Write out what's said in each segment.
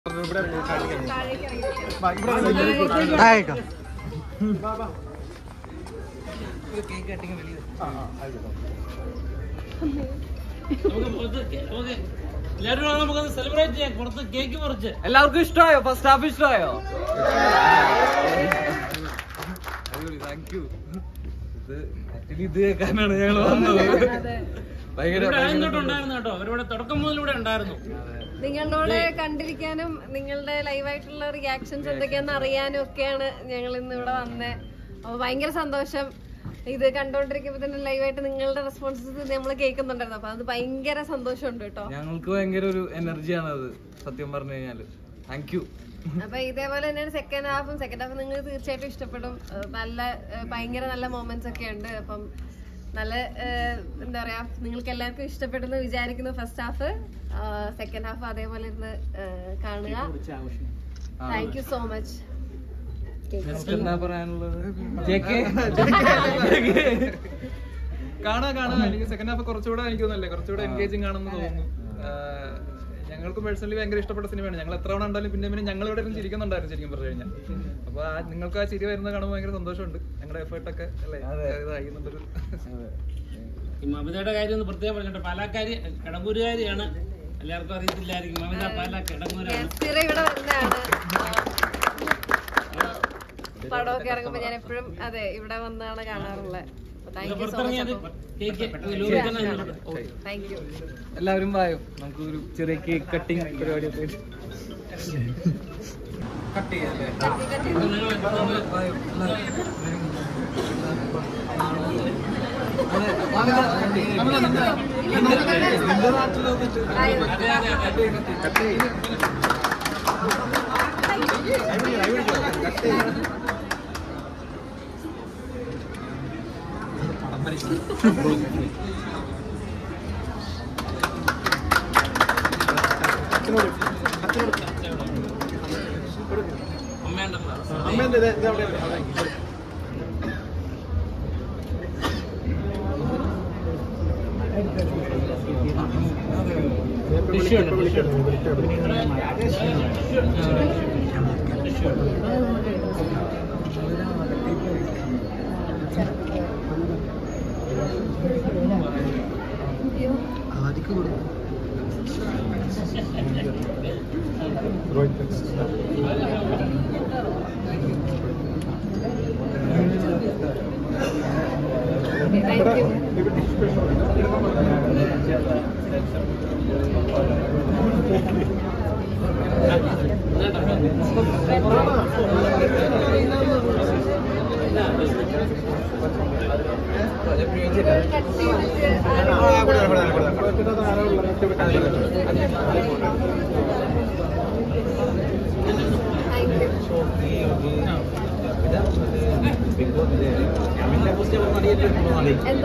ആയിക്കോ എല്ലാവരും കൂടെ നമുക്കൊന്ന് സെലിബ്രേറ്റ് ചെയ്യാം പുറത്ത് കേക്ക് മുറിച്ച് എല്ലാവർക്കും ഇഷ്ടമായോ ഫസ്റ്റ് ഹാഫ് ഇഷ്ടമായോ താങ്ക് യു ഇത് ആക്ച്വലി ഇത് കേൾക്കാനാണ് ഞങ്ങൾ വന്നത് ഭയങ്കര ഇവിടെ ആദ്യം തൊട്ട് ഉണ്ടായിരുന്നു കേട്ടോ അവരിവിടെ തുടക്കം മുതൽ ഇവിടെ ഉണ്ടായിരുന്നു നിങ്ങളോട് കണ്ടിരിക്കാനും നിങ്ങളുടെ ലൈവായിട്ടുള്ള റിയാക്ഷൻസ് എന്തൊക്കെയാന്ന് അറിയാനും ഒക്കെയാണ് ഞങ്ങൾ ഇന്ന് ഇവിടെ വന്നത് അപ്പൊ ഭയങ്കര സന്തോഷം ഇത് കണ്ടോണ്ടിരിക്കുമ്പോ തന്നെ ലൈവായിട്ട് നിങ്ങളുടെ റെസ്പോൺസസ് നമ്മൾ കേൾക്കുന്നുണ്ടായിരുന്നു അപ്പൊ അത് ഭയങ്കര സന്തോഷമുണ്ട് കേട്ടോ ഞങ്ങൾക്ക് ഭയങ്കര ഒരു എനർജിയാണ് അത് സത്യം പറഞ്ഞു കഴിഞ്ഞാല് താങ്ക് യു അപ്പൊ ഇതേപോലെ തന്നെയാണ് സെക്കൻഡ് ഹാഫും സെക്കൻഡ് ഹാഫ് നിങ്ങൾ തീർച്ചയായിട്ടും ഇഷ്ടപ്പെടും ഏഹ് നല്ല ഏഹ് ഭയങ്കര നല്ല മൊമെന്റ്സ് ഒക്കെ ഉണ്ട് അപ്പം നല്ല ഏഹ് എന്താ പറയാ നിങ്ങൾക്ക് എല്ലാവർക്കും ഇഷ്ടപ്പെടുന്നു വിചാരിക്കുന്നു ഫസ്റ്റ് ഹാഫ് സെക്കൻഡ് ഹാഫ് അതേപോലെ ഇരുന്ന് ഏഹ് കാണുക താങ്ക് യു സോ മച്ച് നിങ്ങൾക്ക് എന്താ പറയാനുള്ളത് ജെക്ക് കാണാ കാണാ എനിക്ക് സെക്കൻഡ് ഹാഫ് കുറച്ചുകൂടെ എനിക്ക് തോന്നുന്നല്ലേ കുറച്ചുകൂടെ എൻഗേജിങ് ആണെന്ന് തോന്നുന്നു ആഹ് ഞങ്ങൾക്ക് പേഴ്സണലി ഭയങ്കര ഇഷ്ടപ്പെട്ട സിനിമയാണ് ഞങ്ങൾ എത്ര തവണ ഉണ്ടാലും പിന്നെ പിന്നെ ഞങ്ങൾ ഇവിടെ ഇരുന്ന് ചിരിക്കുന്നുണ്ടായിരുന്നു ശരിക്കും പറഞ്ഞു കഴിഞ്ഞാൽ അപ്പൊ ആ നിങ്ങൾക്ക് ആ ചിരി വരുന്നത് കാണുമ്പോൾ ഭയങ്കര സന്തോഷമുണ്ട് ഞങ്ങളുടെ എഫേർട്ടൊക്കെ അല്ലേ ഇതായിരുന്നുള്ളൊരു ഈ മമിതയുടെ കാര്യം ഒന്ന് പ്രത്യേകം പറഞ്ഞിട്ട് പാലക്കാരി കടമ്പൂരുകാരിയാണ് എല്ലാവർക്കും അറിയത്തില്ലായിരിക്കും മമിത പാല കിടങ്ങൂരാണ് സ്ഥിര ഇവിടെ വരുന്നതാണ് പടമൊക്കെ ഇറങ്ങുമ്പോ ഞാൻ എപ്പോഴും അതെ ഇവിടെ വന്നാണ് കാണാറുള്ളത് താങ്ക് യു സോ പുറത്തിറങ്ങിയത് മച്ച് കേക്ക് ലോകിക്കുന്ന താങ്ക് യു എല്ലാവരും വായോ നമുക്ക് ഒരു ചെറിയ കേക്ക് കട്ടിങ് പരിപാടി ഒക്കെ കട്ട് ചെയ്യാല്ലേ വായോ, എല്ലാവരും. അതെ, വാമിത, വാമിത, നിന്റെ- നിന്റെ- നിന്റെ നാട്ടിൽ വന്നിട്ട് കട്ട് ചെയ്യ്. അമ്മേണ്ടല്ലോ താങ്ക് യു കട്ട് ചെയ്തിട്ട് താങ്ക് യു എന്തോ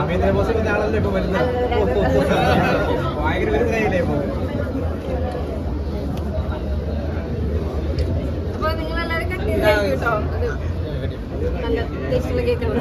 അപ്പൊ നിങ്ങൾ എല്ലാവരും കട്ട് ചെയ്ത് കേട്ടോ അത് നല്ല ടേസ്റ്റുള്ള കേക്കാണ്